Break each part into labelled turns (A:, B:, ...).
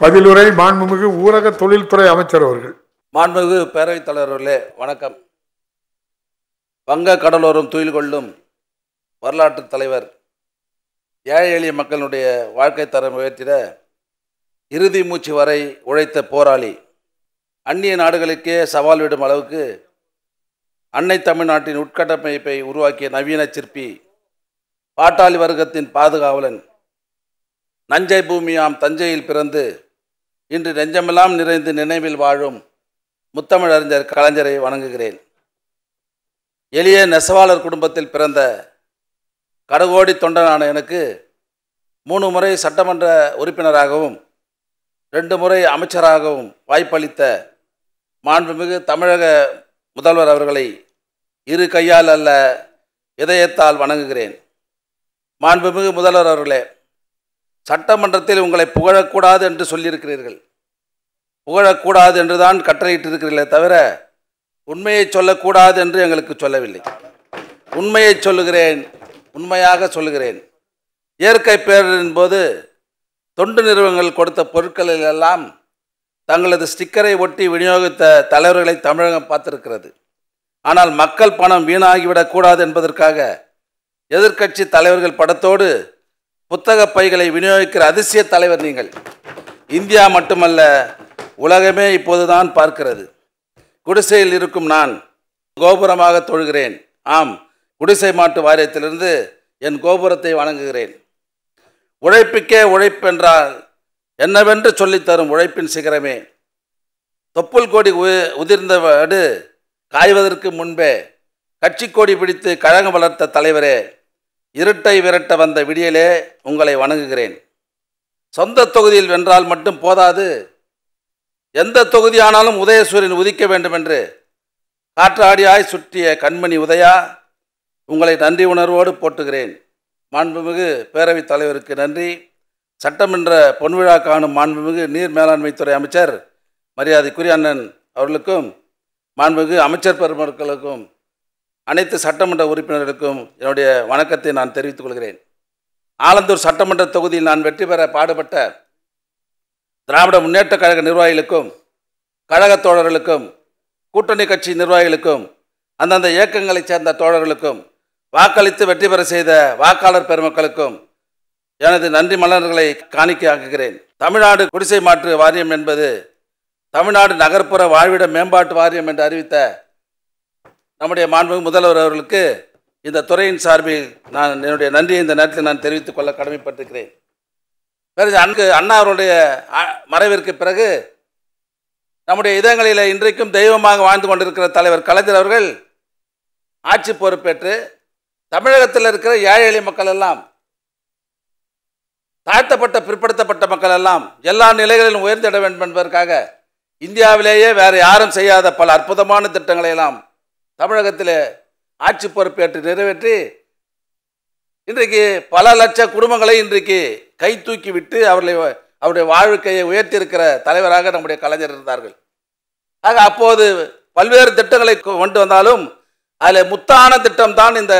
A: பதிலுரை மாண்புமிகு ஊரக தொழில்துறை அமைச்சர் அவர்கள்
B: மாண்புமிகு பேரவைத் தலைவர்களே வணக்கம் வங்க கடலோரம் துயில் கொள்ளும் வரலாற்றுத் தலைவர் ஏழை எளிய மக்களுடைய வாழ்க்கை தரம் உயர்த்திட இறுதி மூச்சு வரை உழைத்த போராளி அந்நிய நாடுகளுக்கே சவால் விடும் அளவுக்கு அன்னை தமிழ்நாட்டின் உட்கட்டமைப்பை உருவாக்கிய நவீன சிற்பி பாட்டாளி வர்க்கத்தின் பாதுகாவலன் நஞ்சை பூமியாம் தஞ்சையில் பிறந்து இன்று நெஞ்சமெல்லாம் நிறைந்து நினைவில் வாழும் முத்தமிழறிஞர் கலைஞரை வணங்குகிறேன் எளிய நெசவாளர் குடும்பத்தில் பிறந்த கடகோடி தொண்டனான எனக்கு மூணு முறை சட்டமன்ற உறுப்பினராகவும் ரெண்டு முறை அமைச்சராகவும் வாய்ப்பளித்த மாண்புமிகு தமிழக முதல்வர் அவர்களை இரு கையால் அல்ல இதயத்தால் வணங்குகிறேன் மாண்புமிகு முதல்வர் அவர்களே சட்டமன்றத்தில் உங்களை புகழக்கூடாது என்று சொல்லியிருக்கிறீர்கள் புகழக்கூடாது என்று தான் கட்டளையிட்டிருக்கிறீர்களே தவிர உண்மையை சொல்லக்கூடாது என்று எங்களுக்கு சொல்லவில்லை உண்மையை சொல்லுகிறேன் உண்மையாக சொல்லுகிறேன் இயற்கை பேரின் போது தொண்டு நிறுவனங்கள் கொடுத்த பொருட்களில் எல்லாம் தங்களது ஸ்டிக்கரை ஒட்டி விநியோகித்த தலைவர்களை தமிழகம் பார்த்திருக்கிறது ஆனால் மக்கள் பணம் வீணாகிவிடக்கூடாது என்பதற்காக எதிர்க்கட்சி தலைவர்கள் படத்தோடு புத்தக பைகளை விநியோகிக்கிற அதிசய தலைவர் நீங்கள் இந்தியா மட்டுமல்ல உலகமே இப்போதுதான் பார்க்கிறது குடிசையில் இருக்கும் நான் கோபுரமாக தொழுகிறேன் ஆம் குடிசை மாட்டு வாரியத்திலிருந்து என் கோபுரத்தை வணங்குகிறேன் உழைப்புக்கே உழைப்பென்றால் என்னவென்று சொல்லித்தரும் உழைப்பின் சிகரமே தொப்புள் கொடி உ- உதிர்ந்த வடு காய்வதற்கு முன்பே கட்சி கொடி பிடித்து கழகம் வளர்த்த தலைவரே இருட்டை விரட்ட வந்த விடியலே உங்களை வணங்குகிறேன் சொந்த தொகுதியில் வென்றால் மட்டும் போதாது எந்த தொகுதியானாலும் உதயசூரியன் உதிக்க வேண்டும் என்று காற்றாடியாய் சுற்றிய கண்மணி உதயா உங்களை நன்றி உணர்வோடு போட்டுகிறேன் மாண்புமிகு பேரவைத் தலைவருக்கு நன்றி சட்டமன்ற பொன்விழா காணும் மாண்புமிகு நீர் மேலாண்மைத்துறை அமைச்சர் மரியாதைக்குரிய அண்ணன் அவர்களுக்கும் மாண்புமிகு அமைச்சர் பெருமக்களுக்கும் அனைத்து சட்டமன்ற உறுப்பினர்களுக்கும் என்னுடைய வணக்கத்தை நான் தெரிவித்துக் கொள்கிறேன் ஆலந்தூர் சட்டமன்ற தொகுதியில் நான் வெற்றி பெற பாடுபட்ட திராவிட முன்னேற்ற கழக நிர்வாகிகளுக்கும் கழகத் தோழர்களுக்கும் கூட்டணி கட்சி நிர்வாகிகளுக்கும் அந்தந்த இயக்கங்களைச் சேர்ந்த தோழர்களுக்கும் வாக்களித்து வெற்றி பெற செய்த வாக்காளர் பெருமக்களுக்கும் எனது நன்றி மலர்களை காணிக்கையாக்குகிறேன் தமிழ்நாடு குடிசை மாற்று வாரியம் என்பது தமிழ்நாடு நகர்ப்புற வாழ்விட மேம்பாட்டு வாரியம் என்று அறிவித்த நம்முடைய மாண்புமிகு முதல்வர் அவர்களுக்கு இந்த துறையின் சார்பில் நான் என்னுடைய நன்றியை இந்த நேரத்தில் நான் தெரிவித்துக் கொள்ள கடமைப்பட்டிருக்கிறேன் பிறகு அங்கு அண்ணா அவருடைய அ- மறைவிற்கு பிறகு நம்முடைய இதயங்களில் இன்றைக்கும் தெய்வமாக வாழ்ந்து கொண்டிருக்கிற தலைவர் கலைஞர் அவர்கள் ஆட்சி பொறுப்பேற்று தமிழகத்தில் இருக்கிற ஏழை எளிய மக்கள் எல்லாம் தாழ்த்தப்பட்ட பிற்படுத்தப்பட்ட மக்கள் எல்லாம் எல்லா நிலைகளிலும் உயர்ந்திட வேண்டும் என்பதற்காக இந்தியாவிலேயே வேறு யாரும் செய்யாத பல அற்புதமான திட்டங்களை எல்லாம் தமிழகத்தில் ஆட்சி பொறுப்பேற்று நிறைவேற்றி இன்றைக்கு பல லட்ச குடும்பங்களை இன்றைக்கு கை தூக்கி விட்டு அவர்களை அவருடைய வாழ்க்கையை உயர்த்தியிருக்கிற தலைவராக நம்முடைய கலைஞர் இருந்தார்கள் ஆக அப்போது பல்வேறு திட்டங்களை கொ- கொண்டு வந்தாலும் அதில் முத்தான திட்டம் தான் இந்த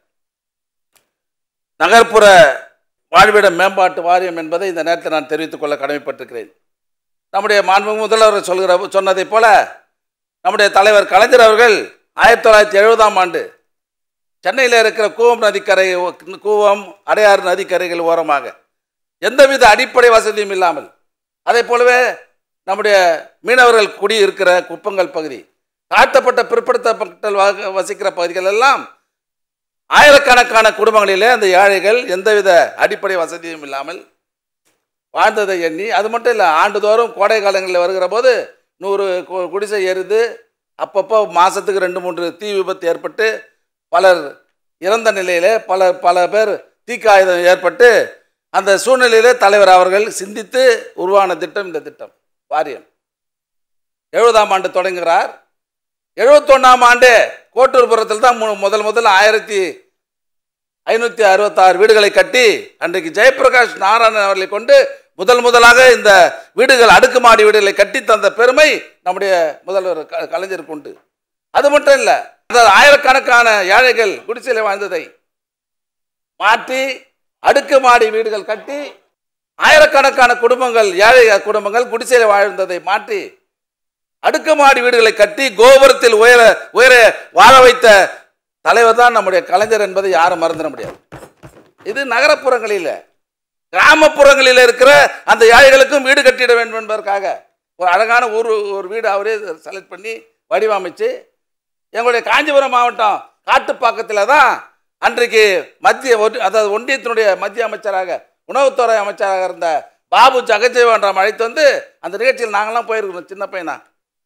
B: நகர்ப்புற வாழ்விட மேம்பாட்டு வாரியம் என்பதை இந்த நேரத்தில் நான் தெரிவித்துக் கொள்ள கடமைப்பட்டிருக்கிறேன் நம்முடைய மாண்புமிகு முதல்வர் சொல்கிற சொன்னதைப் போல நம்முடைய தலைவர் கலைஞர் அவர்கள் ஆயிரத்தி தொள்ளாயிரத்தி எழுபதாம் ஆண்டு சென்னையில் இருக்கிற கூவம் நதிக்கரை கூவம் அடையாறு நதிக்கரைகள் ஓரமாக எந்தவித அடிப்படை வசதியும் இல்லாமல் அதே போலவே நம்முடைய மீனவர்கள் குடி இருக்கிற குப்பங்கள் பகுதி தாழ்த்தப்பட்ட பிற்படுத்தப்பட்ட வ- வசிக்கிற பகுதிகள் எல்லாம் ஆயிரக்கணக்கான குடும்பங்களிலே அந்த ஏழைகள் எந்தவித அடிப்படை வசதியும் இல்லாமல் வாழ்ந்ததை எண்ணி அது மட்டும் இல்லை ஆண்டுதோறும் கோடை காலங்களில் வருகிற போது நூறு கு- குடிசை எரிந்து அப்பப்போ மாதத்துக்கு ரெண்டு மூன்று தீ விபத்து ஏற்பட்டு பலர் இறந்த நிலையிலே பல பல பேர் தீக்காயுதம் ஏற்பட்டு அந்த சூழ்நிலையிலே தலைவர் அவர்கள் சிந்தித்து உருவான திட்டம் இந்த திட்டம் வாரியம் எழுபதாம் ஆண்டு தொடங்குகிறார் எழுபத்தொன்னாம் ஆண்டு கோட்டூர்புரத்தில் தான் மு- முதல் முதல் ஆயிரத்தி ஐநூற்றி அறுபத்தாறு வீடுகளை கட்டி அன்றைக்கு ஜெயபிரகாஷ் நாராயணன் அவர்களை கொண்டு முதல் முதலாக இந்த வீடுகள் அடுக்குமாடி வீடுகளை கட்டி தந்த பெருமை நம்முடைய முதல்வர் க- கலைஞருக்கு உண்டு அது மட்டும் இல்லை அந்த ஆயிரக்கணக்கான ஏழைகள் குடிசையில் வாழ்ந்ததை மாற்றி அடுக்குமாடி வீடுகள் கட்டி ஆயிரக்கணக்கான குடும்பங்கள் ஏழை குடும்பங்கள் குடிசையில் வாழ்ந்ததை மாற்றி அடுக்குமாடி வீடுகளை கட்டி கோபுரத்தில் உயர உயர வாழ வைத்த தலைவர் தான் நம்முடைய கலைஞர் என்பதை யாரும் மறந்துட முடியாது இது நகரப்புறங்களில் கிராமப்புறங்களில் இருக்கிற அந்த ஏழைகளுக்கும் வீடு கட்டிட வேண்டும் என்பதற்காக ஒரு அழகான ஒரு ஒரு வீடு அவரே செலக்ட் பண்ணி வடிவமைச்சு எங்களுடைய காஞ்சிபுரம் மாவட்டம் காட்டுப்பாக்கத்தில் தான் அன்றைக்கு மத்திய ஒன்று- அதாவது ஒன்றியத்தினுடைய மத்திய அமைச்சராக உணவுத்துறை அமைச்சராக இருந்த பாபு ஜெகஜீவன்ராம் அழைத்து வந்து அந்த நிகழ்ச்சியில் நாங்களாம் போயிருக்கிறோம் சின்ன பையனா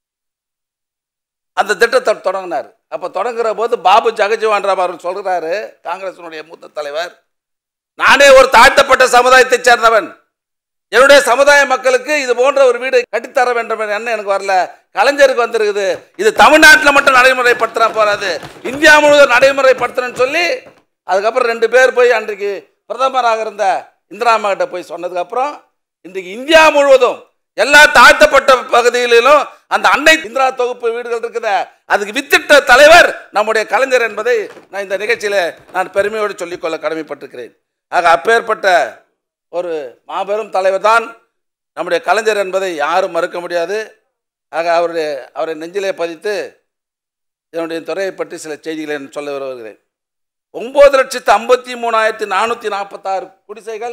B: அந்த திட்டத்தை தொடங்கினார் அப்போ தொடங்குற போது பாபு ஜெகஜீவன்ராம் அவர் சொல்கிறாரு காங்கிரசினுடைய மூத்த தலைவர் நானே ஒரு தாழ்த்தப்பட்ட சமுதாயத்தைச் சேர்ந்தவன் என்னுடைய சமுதாய மக்களுக்கு இது போன்ற ஒரு வீடு கட்டித்தர வேண்டும் என்ற எண்ணம் எனக்கு வரல கலைஞருக்கு வந்திருக்குது இது தமிழ்நாட்டில் மட்டும் நடைமுறைப்படுத்தினா போறாது இந்தியா முழுவதும் நடைமுறைப்படுத்தணும்னு சொல்லி அதுக்கப்புறம் ரெண்டு பேர் போய் அன்றைக்கு பிரதமராக இருந்த இந்திரா அம்மா கிட்ட போய் சொன்னதுக்கப்புறம் இன்றைக்கு இந்தியா முழுவதும் எல்லா தாழ்த்தப்பட்ட பகுதிகளிலும் அந்த அன்னை இந்திரா தொகுப்பு வீடுகள் இருக்குதே அதுக்கு வித்திட்ட தலைவர் நம்முடைய கலைஞர் என்பதை நான் இந்த நிகழ்ச்சியில் நான் பெருமையோடு சொல்லிக்கொள்ள கடமைப்பட்டிருக்கிறேன் ஆக அப்பேற்பட்ட ஒரு மாபெரும் தலைவர் தான் நம்முடைய கலைஞர் என்பதை யாரும் மறுக்க முடியாது ஆக அவருடைய அவரை நெஞ்சிலே பதித்து என்னுடைய துறையை பற்றி சில செய்திகளை நான் சொல்ல வருகிறேன் ஒம்பது லட்சத்து ஐம்பத்தி மூணாயிரத்தி நானூற்றி நாற்பத்தாறு குடிசைகள்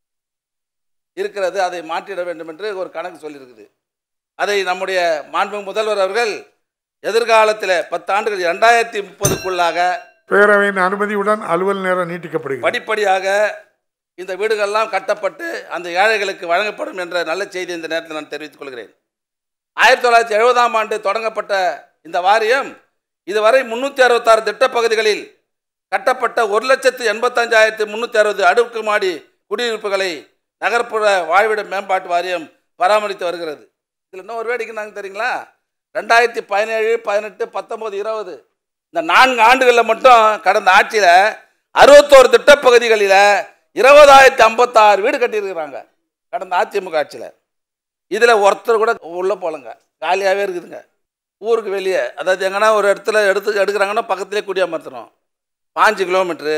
B: இருக்கிறது அதை மாற்றிட வேண்டும் என்று ஒரு கணக்கு சொல்லியிருக்குது அதை நம்முடைய மாண்பு முதல்வர் அவர்கள் எதிர்காலத்தில் பத்தாண்டுகள் ரெண்டாயிரத்தி முப்பதுக்குள்ளாக
A: பேரவையின் அனுமதியுடன் அலுவல் நேரம் நீட்டிக்கப்படுகிறது
B: படிப்படியாக இந்த வீடுகள்லாம் கட்டப்பட்டு அந்த ஏழைகளுக்கு வழங்கப்படும் என்ற நல்ல செய்தி இந்த நேரத்தில் நான் தெரிவித்துக் கொள்கிறேன் ஆயிரத்தி தொள்ளாயிரத்தி எழுபதாம் ஆண்டு தொடங்கப்பட்ட இந்த வாரியம் இதுவரை முன்னூற்றி அறுபத்தாறு திட்டப்பகுதிகளில் கட்டப்பட்ட ஒரு லட்சத்து எண்பத்தஞ்சாயிரத்து முந்நூற்றி அறுபது அடுக்குமாடி குடியிருப்புகளை நகர்ப்புற வாழ்விட மேம்பாட்டு வாரியம் பராமரித்து வருகிறது இதில் இன்னும் ஒரு வேடிக்கை நாங்கள் தெரியுங்களா ரெண்டாயிரத்தி பதினேழு பதினெட்டு பத்தொம்போது இருபது இந்த நான்கு ஆண்டுகளில் மட்டும் கடந்த ஆட்சியில் அறுபத்தோரு திட்டப்பகுதிகளில் இருபதாயிரத்தி ஐம்பத்தாறு வீடு கட்டியிருக்கிறாங்க கடந்த அதிமுக ஆட்சியில் இதில் ஒருத்தர் கூட உள்ளே போகலங்க காலியாகவே இருக்குதுங்க ஊருக்கு வெளியே அதாவது எங்கன்னா ஒரு இடத்துல எடுத்து எடுக்கிறாங்கன்னா பக்கத்துலேயே குடியமர்த்தணும் பாஞ்சு கிலோமீட்ரு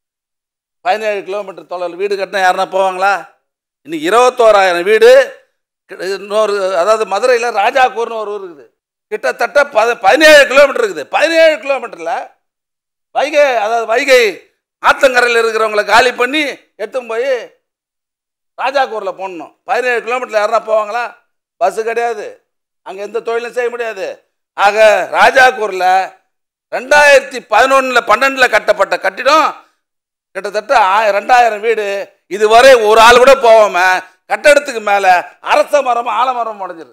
B: பதினேழு கிலோமீட்டர் தொலைவில் வீடு கட்டினா யாருன்னா போவாங்களா இன்னைக்கு இருபத்தோராயிரம் வீடு கிட்ட- இன்னொரு அதாவது மதுரையில் ராஜாக்கூர்னு ஒரு ஊர் இருக்குது கிட்டத்தட்ட பத பதினேழு கிலோமீட்டர் இருக்குது பதினேழு கிலோமீட்டரில் வைகை அதாவது வைகை ஆத்தங்கரையில் இருக்கிறவங்கள காலி பண்ணி எடுத்துன்னு போய் ராஜாக்கூரில் போடணும் பதினேழு கிலோமீட்டரில் யாருன்னா போவாங்களா பஸ்ஸு கிடையாது அங்கே எந்த தொழிலும் செய்ய முடியாது ஆக ராஜாக்கூரில் ரெண்டாயிரத்தி பதினொன்றில் பன்னெண்டில் கட்டப்பட்ட கட்டிடம் கிட்டத்தட்ட ஆய- ரெண்டாயிரம் வீடு இதுவரை ஒரு ஆள் கூட போகாம கட்டடத்துக்கு மேலே அரச மரம் ஆலமரம் உடஞ்சிருக்கு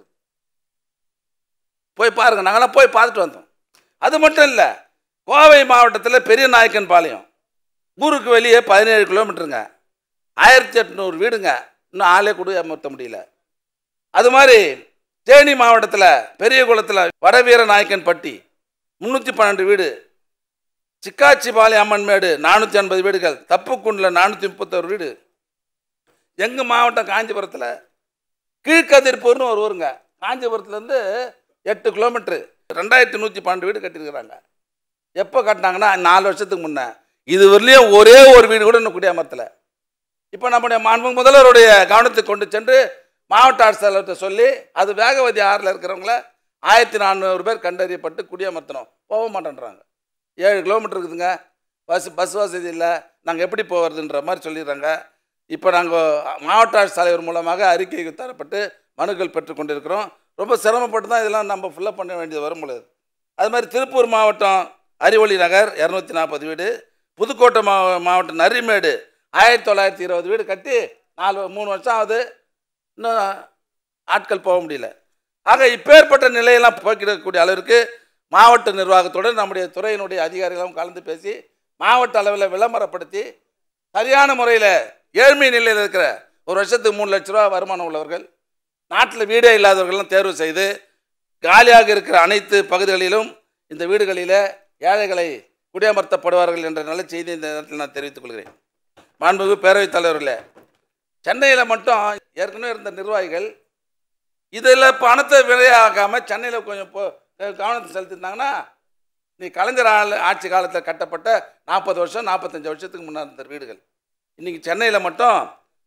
B: போய் பாருங்க நாங்களாம் போய் பார்த்துட்டு வந்தோம் அது மட்டும் இல்லை கோவை மாவட்டத்தில் பெரிய நாயக்கன் பாளையம் ஊருக்கு வெளியே பதினேழு கிலோமீட்டருங்க ஆயிரத்தி எட்நூறு வீடுங்க இன்னும் ஆளே கூட அமர்த்த முடியல அது மாதிரி தேனி மாவட்டத்தில் பெரிய குளத்தில் வடவீர நாயக்கன் பட்டி முந்நூற்றி பன்னெண்டு வீடு சிக்காச்சிபாளையம் அம்மன் மேடு நானூற்றி ஐம்பது வீடுகள் தப்புக்குண்டில் நானூற்றி முப்பத்தோரு வீடு எங்கள் மாவட்டம் காஞ்சிபுரத்தில் கீழ்கதிர்பூர்னு ஒரு ஊருங்க காஞ்சிபுரத்துலேருந்து எட்டு கிலோமீட்ரு ரெண்டாயிரத்தி நூற்றி பன்னெண்டு வீடு கட்டியிருக்கிறாங்க எப்போ கட்டினாங்கன்னா நாலு வருஷத்துக்கு முன்னே இது வரலையும் ஒரே ஒரு வீடு கூட இன்னும் குடியமர்த்தலை இப்போ நம்முடைய மாண்பு முதல்வருடைய கவனத்துக்கு கொண்டு சென்று மாவட்ட ஆட்சியாளர்கிட்ட சொல்லி அது வேகவதி ஆறில் இருக்கிறவங்கள ஆயிரத்தி நானூறு பேர் கண்டறியப்பட்டு குடியமர்த்தணும் போக மாட்டேன்றாங்க ஏழு கிலோமீட்டர் இருக்குதுங்க பஸ் பஸ் வசதி இல்லை நாங்கள் எப்படி போகிறதுன்ற மாதிரி சொல்லிடுறாங்க இப்போ நாங்கள் மாவட்ட ஆட்சித்தலைவர் மூலமாக அறிக்கை தரப்பட்டு மனுக்கள் பெற்றுக்கொண்டிருக்கிறோம் ரொம்ப சிரமப்பட்டு தான் இதெல்லாம் நம்ம ஃபில்லப் பண்ண வேண்டியது வரும் பொழுது அது மாதிரி திருப்பூர் மாவட்டம் அறிவொளி நகர் இரநூத்தி நாற்பது வீடு புதுக்கோட்டை மாவ மாவட்டம் நரிமேடு ஆயிரத்தி தொள்ளாயிரத்தி இருபது வீடு கட்டி நாலு மூணு வருஷம் ஆகுது இன்னும் ஆட்கள் போக முடியல ஆக இப்பேற்பட்ட நிலையெல்லாம் போக்கிடக்கூடிய அளவிற்கு மாவட்ட நிர்வாகத்துடன் நம்முடைய துறையினுடைய அதிகாரிகளும் கலந்து பேசி மாவட்ட அளவில் விளம்பரப்படுத்தி சரியான முறையில் ஏழ்மை நிலையில் இருக்கிற ஒரு வருஷத்துக்கு மூணு லட்ச ரூபா வருமானம் உள்ளவர்கள் நாட்டில் வீடே இல்லாதவர்கள்லாம் தேர்வு செய்து காலியாக இருக்கிற அனைத்து பகுதிகளிலும் இந்த வீடுகளில் ஏழைகளை குடியமர்த்தப்படுவார்கள் என்ற நல்ல செய்தி இந்த நேரத்தில் நான் தெரிவித்துக் கொள்கிறேன் மாண்புமிகு பேரவைத் தலைவர்களே சென்னையில் மட்டும் ஏற்கனவே இருந்த நிர்வாகிகள் இதில் பணத்தை விலையாகாமல் சென்னையில் கொஞ்சம் போ கவனத்தை செலுத்தியிருந்தாங்கன்னா நீ கலைஞர் ஆள் ஆட்சி காலத்தில் கட்டப்பட்ட நாற்பது வருஷம் நாற்பத்தஞ்சு வருஷத்துக்கு முன்னாடி இருந்த வீடுகள் இன்றைக்கி சென்னையில் மட்டும்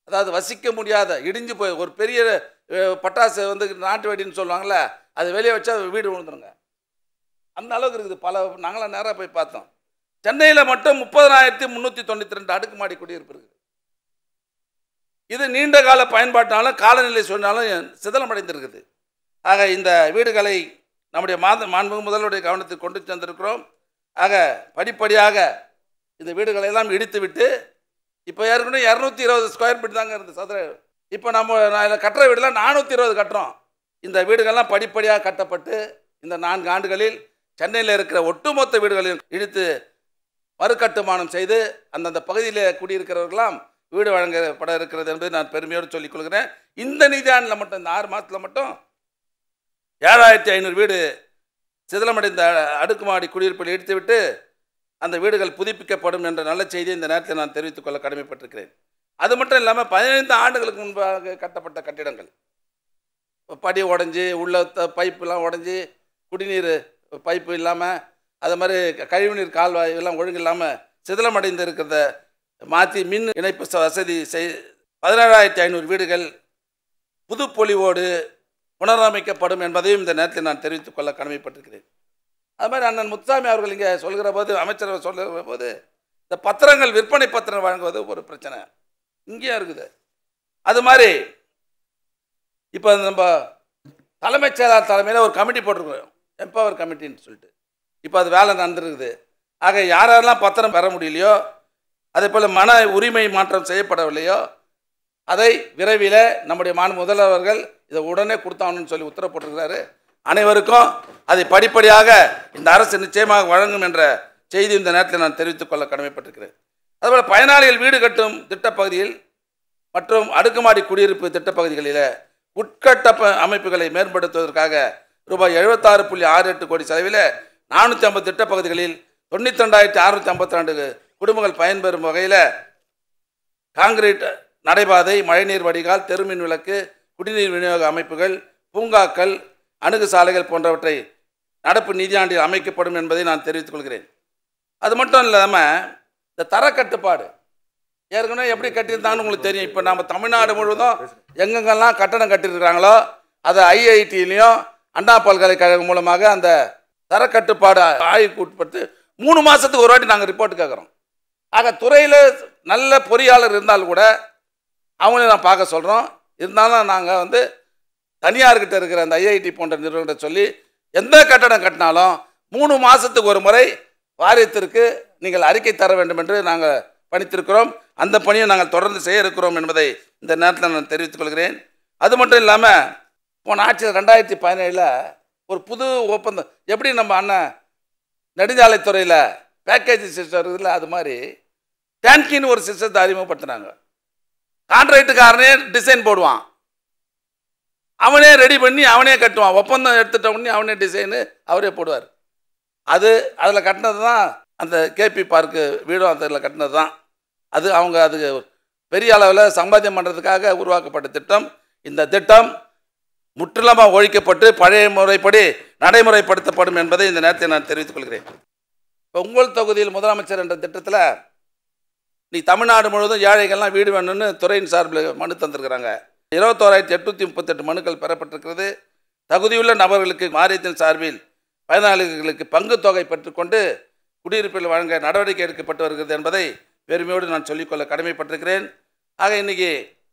B: அதாவது வசிக்க முடியாத இடிஞ்சு போய் ஒரு பெரிய அஹ், பட்டாசு வந்து நாட்டு வெடின்னு சொல்லுவாங்கள்ல அது வெளியே வச்சா வீடு விழுந்துருங்க அந்த அளவுக்கு இருக்குது பல நாங்களாம் நேராக போய் பார்த்தோம் சென்னையில் மட்டும் முப்பதனாயிரத்தி முந்நூற்றி தொண்ணூற்றி ரெண்டு அடுக்குமாடி குடியிருப்பு இருக்குது இது நீண்ட கால பயன்பாட்டினாலும் காலநிலை சூழ்நிலும் சிதலமடைந்திருக்குது ஆக இந்த வீடுகளை நம்முடைய மாத மாண்புமிகு முதல்வருடைய கவனத்துக்கு கொண்டு சென்றிருக்கிறோம் ஆக படிப்படியாக இந்த வீடுகளை எல்லாம் இடித்து விட்டு இப்போ ஏற்கனவே இரநூத்தி இருபது ஸ்கொயர் ஃபீட் தாங்க இருந்தது சதுர இப்போ நம்ம நான் இதில் கட்டுற வீடுலாம் நானூற்றி இருபது கட்டுறோம் இந்த வீடுகள்லாம் படிப்படியாக கட்டப்பட்டு இந்த நான்கு ஆண்டுகளில் சென்னையில் இருக்கிற ஒட்டுமொத்த வீடுகளையும் இடித்து மறுகட்டுமானம் செய்து அந்தந்த பகுதியில் குடியிருக்கிறவர்களாம் வீடு வழங்கப்பட இருக்கிறது என்பதை நான் பெருமையோடு சொல்லிக் கொள்கிறேன் இந்த நிதியாண்டில் மட்டும் இந்த ஆறு மாதத்தில் மட்டும் ஏழாயிரத்தி ஐநூறு வீடு சிதிலமடைந்த அடுக்குமாடி குடியிருப்பில் இடித்துவிட்டு அந்த வீடுகள் புதுப்பிக்கப்படும் என்ற நல்ல செய்தியை இந்த நேரத்தில் நான் தெரிவித்துக் கொள்ள கடமைப்பட்டிருக்கிறேன் அது மட்டும் இல்லாமல் பதினைந்து ஆண்டுகளுக்கு முன்பாக கட்டப்பட்ட கட்டிடங்கள் படி உடஞ்சி உள்ள த- பைப்புலாம் உடஞ்சி குடிநீர் பைப்பு இல்லாமல் அது மாதிரி க- கழிவுநீர் கால்வாய் எல்லாம் ஒழுங்கு இல்லாமல் சிதிலமடைந்து இருக்கிறத மாற்றி மின் இணைப்பு ச- வசதி செய் பதினேழாயிரத்தி ஐநூறு வீடுகள் புதுப்பொலிவோடு புனரமைக்கப்படும் என்பதையும் இந்த நேரத்தில் நான் தெரிவித்துக் கொள்ள கடமைப்பட்டிருக்கிறேன் அது மாதிரி அண்ணன் முத்துசாமி அவர்கள் இங்கே சொல்கிற போது அமைச்சர் சொல்கிற போது இந்த பத்திரங்கள் விற்பனை பத்திரம் வழங்குவது ஒரு பிரச்சனை இங்கேயும் இருக்குது அது மாதிரி இப்போ நம்ம தலைமைச் செயலாளர் தலைமையில் ஒரு கமிட்டி போட்டிருக்கிறோம் எம்பவர் கமிட்டின்னு சொல்லிட்டு இப்போ அது வேலை நடந்துருக்குது ஆக யாரெல்லாம் பத்திரம் பெற முடியலையோ அதே போல் மன உரிமை மாற்றம் செய்யப்படவில்லையோ அதை விரைவில் நம்முடைய மாநில முதல்வர்கள் இதை உடனே கொடுத்தாங்கன்னு சொல்லி உத்தரவு போட்டிருக்கிறாரு அனைவருக்கும் அதை படிப்படியாக இந்த அரசு நிச்சயமாக வழங்கும் என்ற செய்தி இந்த நேரத்தில் நான் தெரிவித்துக் கொள்ள கடமைப்பட்டிருக்கிறேன் அதுபோல் பயனாளிகள் வீடு கட்டும் திட்டப்பகுதியில் மற்றும் அடுக்குமாடி குடியிருப்பு திட்டப்பகுதிகளில் உட்கட்ட அமைப்புகளை மேம்படுத்துவதற்காக ரூபாய் எழுபத்தாறு புள்ளி ஆறு எட்டு கோடி செலவில் நானூற்றி ஐம்பது திட்டப்பகுதிகளில் தொண்ணூற்றி ரெண்டாயிரத்தி அறுநூற்றி ஐம்பத்தி ரெண்டு குடும்பங்கள் பயன்பெறும் வகையில் காங்கிரீட் நடைபாதை மழைநீர் வடிகால் தெருமின் விளக்கு குடிநீர் விநியோக அமைப்புகள் பூங்காக்கள் அணுகு சாலைகள் போன்றவற்றை நடப்பு நிதியாண்டில் அமைக்கப்படும் என்பதை நான் தெரிவித்துக் கொள்கிறேன் அது மட்டும் இல்லாமல் இந்த தரக்கட்டுப்பாடு ஏற்கனவே எப்படி கட்டியிருந்தாங்கன்னு உங்களுக்கு தெரியும் இப்போ நம்ம தமிழ்நாடு முழுவதும் எங்கெங்கெல்லாம் கட்டணம் கட்டியிருக்கிறாங்களோ அதை ஐஐடியிலையும் அண்ணா பல்கலைக்கழகம் மூலமாக அந்த தரக்கட்டுப்பாடு ஆய்வுக்கு உட்பட்டு மூணு மாதத்துக்கு ஒரு வாட்டி நாங்கள் ரிப்போர்ட் கேட்குறோம் ஆக துறையில் நல்ல பொறியாளர் இருந்தால் கூட அவங்கள நான் பார்க்க சொல்கிறோம் இருந்தாலும் நாங்கள் வந்து தனியார்கிட்ட இருக்கிற அந்த ஐஐடி போன்ற நிறுவனத்தை சொல்லி எந்த கட்டடம் கட்டினாலும் மூணு மாதத்துக்கு ஒரு முறை வாரியத்திற்கு நீங்கள் அறிக்கை தர வேண்டும் என்று நாங்கள் பணித்திருக்கிறோம் அந்த பணியை நாங்கள் தொடர்ந்து செய்ய இருக்கிறோம் என்பதை இந்த நேரத்தில் நான் தெரிவித்துக் கொள்கிறேன் அது மட்டும் இல்லாமல் போன ஆட்சியில் ரெண்டாயிரத்தி பதினேழில் ஒரு புது ஒப்பந்தம் எப்படி நம்ம அண்ணன் நெடுஞ்சாலைத்துறையில் பேக்கேஜ் சிஸ்டம் இருக்குதுல்ல அது மாதிரி டேன்கின்னு ஒரு சிஸ்டத்தை அறிமுகப்படுத்தினாங்க கான்ட்ராக்டுக்காரனே டிசைன் போடுவான் அவனே ரெடி பண்ணி அவனே கட்டுவான் ஒப்பந்தம் எடுத்துட்ட உடனே அவனே டிசைனு அவரே போடுவார் அது அதில் கட்டினது தான் அந்த கேபி பார்க்கு வீடும் அதில் கட்டினது தான் அது அவங்க அது பெரிய அளவில் சம்பாத்தியம் பண்ணுறதுக்காக உருவாக்கப்பட்ட திட்டம் இந்த திட்டம் முற்றிலுமாக ஒழிக்கப்பட்டு பழைய முறைப்படி நடைமுறைப்படுத்தப்படும் என்பதை இந்த நேரத்தில் நான் தெரிவித்துக் கொள்கிறேன் இப்போ உங்கள் தொகுதியில் முதலமைச்சர் என்ற திட்டத்தில் நீ தமிழ்நாடு முழுவதும் ஏழைகள்லாம் வீடு வேணும்னு துறையின் சார்பில் மனு தந்திருக்கிறாங்க இருபத்தோராயிரத்தி எட்நூற்றி முப்பத்தெட்டு மனுக்கள் பெறப்பட்டிருக்கிறது தகுதியுள்ள நபர்களுக்கு மானியத்தின் சார்பில் பயனாளிகளுக்கு பங்கு தொகை பெற்றுக்கொண்டு குடியிருப்பில் வழங்க நடவடிக்கை எடுக்கப்பட்டு வருகிறது என்பதை பெருமையோடு நான் சொல்லிக்கொள்ள கடமைப்பட்டிருக்கிறேன் ஆக இன்னைக்கு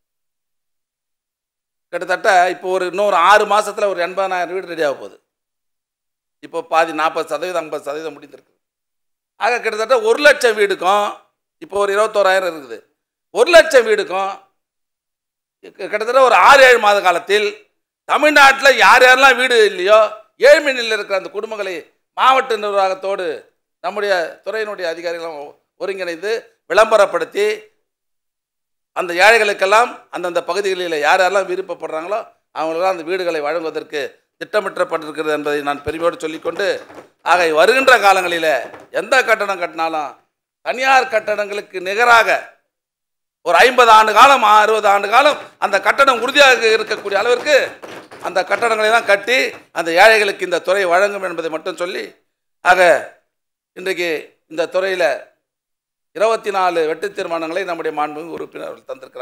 B: கிட்டத்தட்ட இப்போ ஒரு இன்னொரு ஆறு மாசத்துல ஒரு எண்பதாயிரம் வீடு ரெடி ஆக போகுது இப்போ பாதி நாற்பது சதவீதம் ஐம்பது சதவீதம் முடிந்திருக்கு ஆக கிட்டத்தட்ட ஒரு லட்சம் வீடுக்கும் இப்போ ஒரு இருபத்தோராயிரம் இருக்குது ஒரு லட்சம் வீடுக்கும் கிட்ட- கிட்டத்தட்ட ஒரு ஆறு ஏழு மாத காலத்தில் தமிழ்நாட்டில் யார் யாரெல்லாம் வீடு இல்லையோ ஏழ்மை நிலையில் இருக்கிற அந்த குடும்பங்களை மாவட்ட நிர்வாகத்தோடு நம்முடைய துறையினுடைய அதிகாரிகளும் ஒருங்கிணைந்து விளம்பரப்படுத்தி அந்த ஏழைகளுக்கெல்லாம் அந்தந்த பகுதிகளில் யார் யாரெல்லாம் விருப்பப்படுறாங்களோ அவங்களுக்கெல்லாம் அந்த வீடுகளை வழங்குவதற்கு திட்டமிட்டப்பட்டிருக்கிறது என்பதை நான் பெருமையோடு சொல்லிக்கொண்டு ஆக வருகின்ற காலங்களில் எந்த கட்டணம் கட்டினாலும் தனியார் கட்டடங்களுக்கு நிகராக ஒரு ஐம்பது ஆண்டு காலம் அறுபது ஆண்டு காலம் அந்த கட்டடம் உறுதியாக இருக்கக்கூடிய அளவிற்கு அந்த கட்டடங்களை தான் கட்டி அந்த ஏழைகளுக்கு இந்த துறை வழங்கும் என்பதை மட்டும் சொல்லி ஆக இன்றைக்கு இந்த துறையில் இருபத்தி நாலு வெட்டு தீர்மானங்களை நம்முடைய மாண்புமிகு உறுப்பினர்கள் தந்திருக்கிறாங்க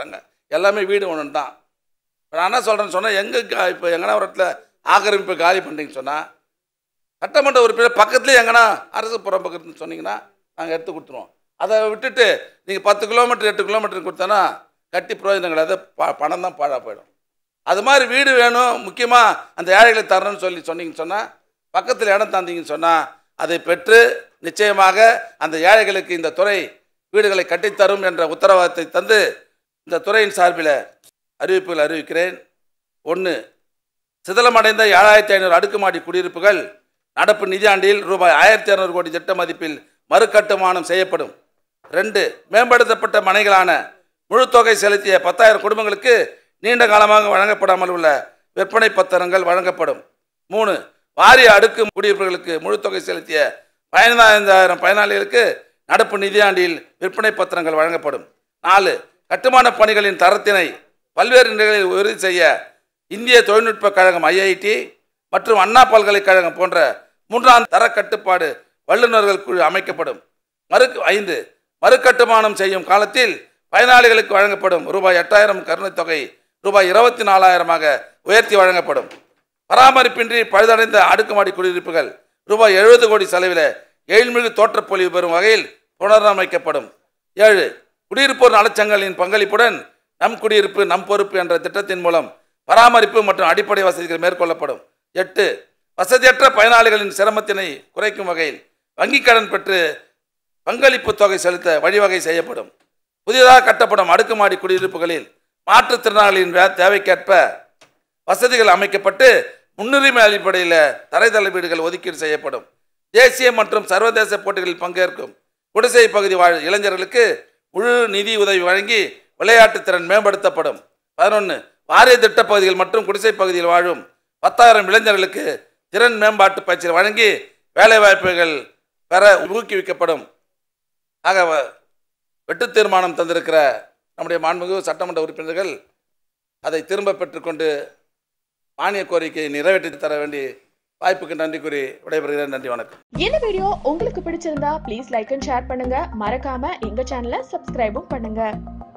B: எல்லாமே வீடு ஒன்று தான் இப்ப நான் என்ன சொல்கிறேன்னு சொன்னால் எங்கே இப்போ எங்கன்னா ஒரு இடத்துல ஆக்கிரமிப்பு காலி பண்ணுறீங்கன்னு சொன்னால் சட்டமன்ற உறுப்பினர் பக்கத்துலேயே எங்கன்னா அரசு புறம் பக்கத்துன்னு சொன்னீங்கன்னா நாங்கள் எடுத்து கொடுத்துருவோம் அதை விட்டுட்டு நீங்கள் பத்து கிலோமீட்டர் எட்டு கிலோமீட்டர் கொடுத்தோன்னா கட்டி பிரயோஜனம் கிடையாது ப பணம் தான் பாழாக போயிடும் அது மாதிரி வீடு வேணும் முக்கியமாக அந்த ஏழைகளுக்கு தரணும்னு சொல்லி சொன்னீங்கன்னு சொன்னால் பக்கத்தில் இடம் தந்தீங்கன்னு சொன்னால் அதை பெற்று நிச்சயமாக அந்த ஏழைகளுக்கு இந்த துறை வீடுகளை கட்டித்தரும் என்ற உத்தரவாதத்தை தந்து இந்த துறையின் சார்பில் அறிவிப்புகள் அறிவிக்கிறேன் ஒன்று சிதலமடைந்த ஏழாயிரத்தி ஐநூறு அடுக்குமாடி குடியிருப்புகள் நடப்பு நிதியாண்டில் ரூபாய் ஆயிரத்தி இரநூறு கோடி திட்ட மதிப்பில் மறுகட்டுமானம் செய்யப்படும் ரெண்டு மேம்படுத்தப்பட்ட மனைகளான முழு தொகை செலுத்திய பத்தாயிரம் குடும்பங்களுக்கு நீண்ட காலமாக வழங்கப்படாமல் உள்ள விற்பனை பத்திரங்கள் வழங்கப்படும் மூணு வாரிய அடுக்கு குடியிருப்புகளுக்கு முழு தொகை செலுத்திய பதினைந்தாயிரம் பயனாளிகளுக்கு நடப்பு நிதியாண்டில் விற்பனை பத்திரங்கள் வழங்கப்படும் நாலு கட்டுமான பணிகளின் தரத்தினை பல்வேறு நிலைகளில் உறுதி செய்ய இந்திய தொழில்நுட்ப கழகம் ஐஐடி மற்றும் அண்ணா பல்கலைக்கழகம் போன்ற மூன்றாம் தர கட்டுப்பாடு வல்லுநர்கள் குழு அமைக்கப்படும் மறு ஐந்து மறுகட்டுமானம் செய்யும் காலத்தில் பயனாளிகளுக்கு வழங்கப்படும் ரூபாய் எட்டாயிரம் கருணைத் தொகை ரூபாய் இருபத்தி நாலாயிரமாக உயர்த்தி வழங்கப்படும் பராமரிப்பின்றி பழுதடைந்த அடுக்குமாடி குடியிருப்புகள் ரூபாய் எழுபது கோடி செலவில் எழில்மிகு தோற்றப்பொழிவு பெறும் வகையில் புனரமைக்கப்படும் ஏழு குடியிருப்போர் நலச்சங்கங்களின் பங்களிப்புடன் நம் குடியிருப்பு நம் பொறுப்பு என்ற திட்டத்தின் மூலம் பராமரிப்பு மற்றும் அடிப்படை வசதிகள் மேற்கொள்ளப்படும் எட்டு வசதியற்ற பயனாளிகளின் சிரமத்தினை குறைக்கும் வகையில் வங்கிக் கடன் பெற்று பங்களிப்பு தொகை செலுத்த வழிவகை செய்யப்படும் புதிதாக கட்டப்படும் அடுக்குமாடி குடியிருப்புகளில் மாற்றுத்திறனாளியின் வே- தேவைக்கேற்ப வசதிகள் அமைக்கப்பட்டு முன்னுரிமை அடிப்படையில் தரைதள வீடுகள் ஒதுக்கீடு செய்யப்படும் தேசிய மற்றும் சர்வதேச போட்டிகளில் பங்கேற்கும் குடிசை பகுதி வாழ் இளைஞர்களுக்கு முழு நிதி உதவி வழங்கி விளையாட்டுத் திறன் மேம்படுத்தப்படும் பதினொன்று வாரிய திட்டப் பகுதிகள் மற்றும் குடிசை பகுதியில் வாழும் பத்தாயிரம் இளைஞர்களுக்கு திறன் மேம்பாட்டு பயிற்சி வழங்கி வேலைவாய்ப்புகள் பெற ஊக்குவிக்கப்படும் ஆக வ- வெட்டுத் தீர்மானம் தந்திருக்கிற நம்முடைய மாண்புமிகு சட்டமன்ற உறுப்பினர்கள் அதை திரும்ப பெற்றுக்கொண்டு மானிய கோரிக்கையை நிறைவேற்றி தர வேண்டி வாய்ப்புக்கு நன்றி கூறி விடைபெறுகிறேன் நன்றி வணக்கம்
C: இந்த வீடியோ உங்களுக்கு பிடிச்சிருந்தா ப்ளீஸ் லைக் அண்ட் ஷேர் பண்ணுங்க மறக்காம எங்க சேனலை சப்ஸ்கிரைபும் பண்ணுங்க